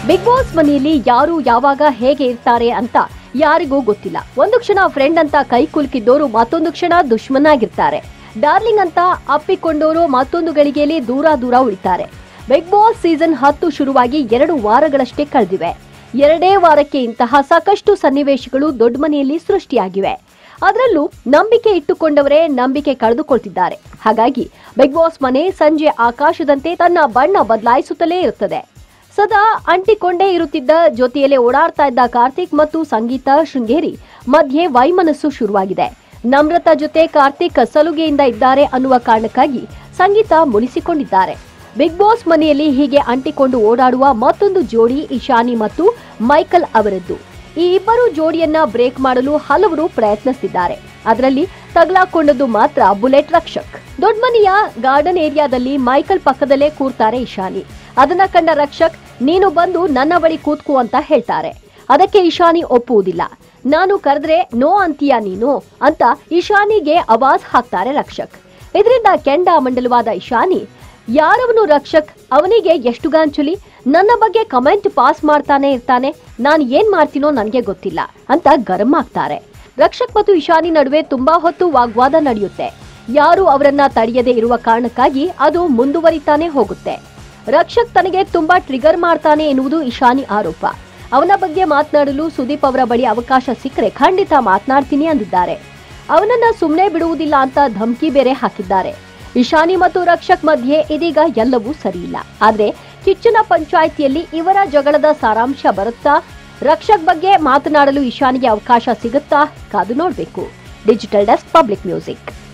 big boss ಮನೆಯಲ್ಲಿ ಯಾರು ಯಾವಾಗ ಹೇಗೆ ಇರ್ತಾರೆ ಅಂತ ಯಾರಿಗೂ ಗೊತ್ತಿಲ್ಲ ಒಂದು ಕ್ಷಣ ಫ್ರೆಂಡ್ ಅಂತ ಕೈ ಕುಲುಕಿದ್ದವರು ಮತ್ತೊಂದು ಕ್ಷಣ ದುಶ್ಮನಾಗಿರ್ತಾರೆ ಡಾರ್ಲಿಂಗ್ ಅಂತ ಅಪ್ಪಿಕೊಂಡವರು ಮತ್ತೊಂದು ಗಳಿಗೆಯಲ್ಲಿ ದೂರ ದೂರ ಉಳಿತಾರೆ ಬಿಗ್ ಬಾಸ್ ಸೀಸನ್ ಹತ್ತು ಶುರುವಾಗಿ ಎರಡು ವಾರಗಳಷ್ಟೇ ಕಳೆದಿವೆ ಎರಡೇ ವಾರಕ್ಕೆ ಇಂತಹ ಸಾಕಷ್ಟು ಸನ್ನಿವೇಶಗಳು ದೊಡ್ಡ ಮನೆಯಲ್ಲಿ ಸೃಷ್ಟಿಯಾಗಿವೆ ಅದರಲ್ಲೂ ನಂಬಿಕೆ ಇಟ್ಟುಕೊಂಡವರೇ ನಂಬಿಕೆ ಕಳೆದುಕೊಳ್ತಿದ್ದಾರೆ ಹಾಗಾಗಿ ಬಿಗ್ ಬಾಸ್ ಮನೆ ಸಂಜೆ ಆಕಾಶದಂತೆ ತನ್ನ ಬಣ್ಣ ಬದಲಾಯಿಸುತ್ತಲೇ ಇರುತ್ತದೆ ಸದಾ ಅಂಟಿಕೊಂಡೇ ಇರುತ್ತಿದ್ದ ಜೊತೆಯಲ್ಲೇ ಓಡಾಡ್ತಾ ಇದ್ದ ಕಾರ್ತಿಕ್ ಮತ್ತು ಸಂಗೀತ ಶೃಂಗೇರಿ ಮಧ್ಯೆ ವೈಮನಸ್ಸು ಶುರುವಾಗಿದೆ ನಮ್ರತಾ ಜೊತೆ ಕಾರ್ತಿಕ್ ಸಲುಗೆಯಿಂದ ಇದ್ದಾರೆ ಅನ್ನುವ ಕಾರಣಕ್ಕಾಗಿ ಸಂಗೀತ ಮುನಿಸಿಕೊಂಡಿದ್ದಾರೆ ಬಿಗ್ ಬಾಸ್ ಮನೆಯಲ್ಲಿ ಹೀಗೆ ಅಂಟಿಕೊಂಡು ಓಡಾಡುವ ಮತ್ತೊಂದು ಜೋಡಿ ಇಶಾನಿ ಮತ್ತು ಮೈಕಲ್ ಅವರದ್ದು ಈ ಇಬ್ಬರು ಜೋಡಿಯನ್ನ ಬ್ರೇಕ್ ಮಾಡಲು ಹಲವರು ಪ್ರಯತ್ನಿಸುತ್ತಿದ್ದಾರೆ ಅದರಲ್ಲಿ ತಗಲಾಕೊಂಡದ್ದು ಮಾತ್ರ ಬುಲೆಟ್ ರಕ್ಷಕ್ ದೊಡ್ಡಮನೆಯ ಗಾರ್ಡನ್ ಏರಿಯಾದಲ್ಲಿ ಮೈಕಲ್ ಪಕ್ಕದಲ್ಲೇ ಕೂರ್ತಾರೆ ಇಶಾನಿ ಅದನ್ನ ಕಂಡ ರಕ್ಷಕ್ ನೀನು ಬಂದು ನನ್ನ ಬಳಿ ಕೂತ್ಕೋ ಅಂತ ಹೇಳ್ತಾರೆ ಅದಕ್ಕೆ ಇಶಾನಿ ಒಪ್ಪುವುದಿಲ್ಲ ನಾನು ಕರೆದ್ರೆ ನೋ ಅಂತೀಯ ನೀನು ಅಂತ ಇಶಾನಿಗೆ ಅವಾಜ್ ಹಾಕ್ತಾರೆ ರಕ್ಷಕ್ ಇದರಿಂದ ಕೆಂಡ ಮಂಡಲವಾದ ಇಶಾನಿ ಯಾರವನು ರಕ್ಷಕ್ ಅವನಿಗೆ ಎಷ್ಟು ಗಾಂಚುಲಿ ನನ್ನ ಬಗ್ಗೆ ಕಮೆಂಟ್ ಪಾಸ್ ಮಾಡ್ತಾನೆ ಇರ್ತಾನೆ ನಾನು ಏನ್ ಮಾಡ್ತೀನೋ ನನಗೆ ಗೊತ್ತಿಲ್ಲ ಅಂತ ಗರಂ ಆಗ್ತಾರೆ ರಕ್ಷಕ್ ಮತ್ತು ಇಶಾನಿ ನಡುವೆ ತುಂಬಾ ಹೊತ್ತು ವಾಗ್ವಾದ ನಡೆಯುತ್ತೆ ಯಾರು ಅವರನ್ನ ತಡೆಯದೇ ಇರುವ ಕಾರಣಕ್ಕಾಗಿ ಅದು ಮುಂದುವರಿತಾನೆ ಹೋಗುತ್ತೆ ರಕ್ಷಕ್ ತನಗೆ ತುಂಬಾ ಟ್ರಿಗರ್ ಮಾಡ್ತಾನೆ ಎನ್ನುವುದು ಇಶಾನಿ ಆರೋಪ ಅವನ ಬಗ್ಗೆ ಮಾತನಾಡಲು ಸುದೀಪ್ ಅವರ ಬಳಿ ಅವಕಾಶ ಸಿಕ್ಕರೆ ಖಂಡಿತ ಮಾತನಾಡ್ತೀನಿ ಅಂದಿದ್ದಾರೆ ಅವನನ್ನ ಸುಮ್ಮನೆ ಬಿಡುವುದಿಲ್ಲ ಅಂತ ಧಮಕಿ ಬೇರೆ ಹಾಕಿದ್ದಾರೆ ಇಶಾನಿ ಮತ್ತು ರಕ್ಷಕ್ ಮಧ್ಯೆ ಇದೀಗ ಎಲ್ಲವೂ ಸರಿಯಿಲ್ಲ ಆದ್ರೆ ಕಿಚ್ಚನ ಪಂಚಾಯಿತಿಯಲ್ಲಿ ಇವರ ಜಗಳದ ಸಾರಾಂಶ ಬರುತ್ತಾ ರಕ್ಷಕ್ ಬಗ್ಗೆ ಮಾತನಾಡಲು ಇಶಾನಿಗೆ ಅವಕಾಶ ಸಿಗುತ್ತಾ ಕಾದು ನೋಡ್ಬೇಕು ಡಿಜಿಟಲ್ ಡೆಸ್ಕ್ ಪಬ್ಲಿಕ್ ಮ್ಯೂಸಿಕ್